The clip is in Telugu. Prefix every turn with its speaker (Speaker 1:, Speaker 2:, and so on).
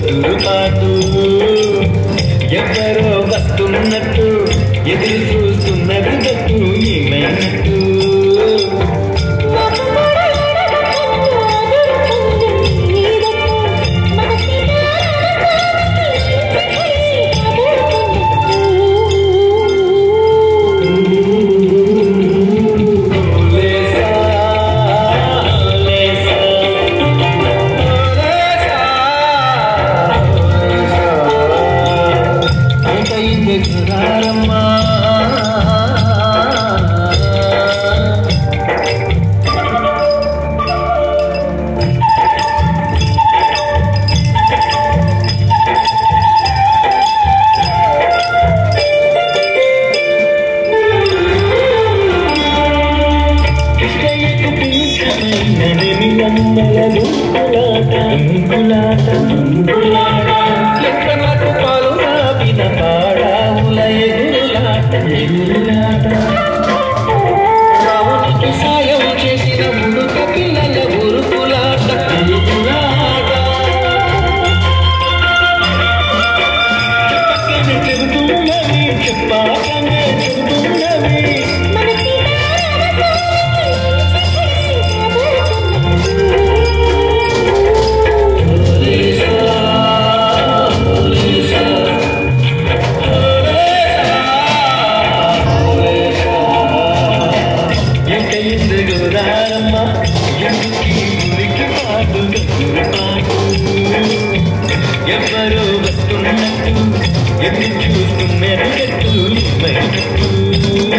Speaker 1: గతులు పాటు ఎవరో వస్తున్నట్టు ఎదురు చూస్తున్నది గట్టు ఏమైనట్టు లేసా, లేసా, లేసా. ఎంతైంది గురారమ్మా కృష్ణయ్యకు పీఠమైన నెమిలమ్మల దుంకులాట దుంకులాట దుంకులాట ఎక్కడకు పాలు రాపిన పాడావుల ఎగురులాట ఎగురులాట రావునికి సాయం చేసిన ముడుక పిల్లల ఉరుకులాట ఉరుకులాట చెప్పకనే చెబుతున్నవి చెప్పాకనే చెబుతున్నవి ఎవరు వస్తున్నట్టు ఎన్ని చూస్తున్నారు ఎట్టు ఏమైనట్టు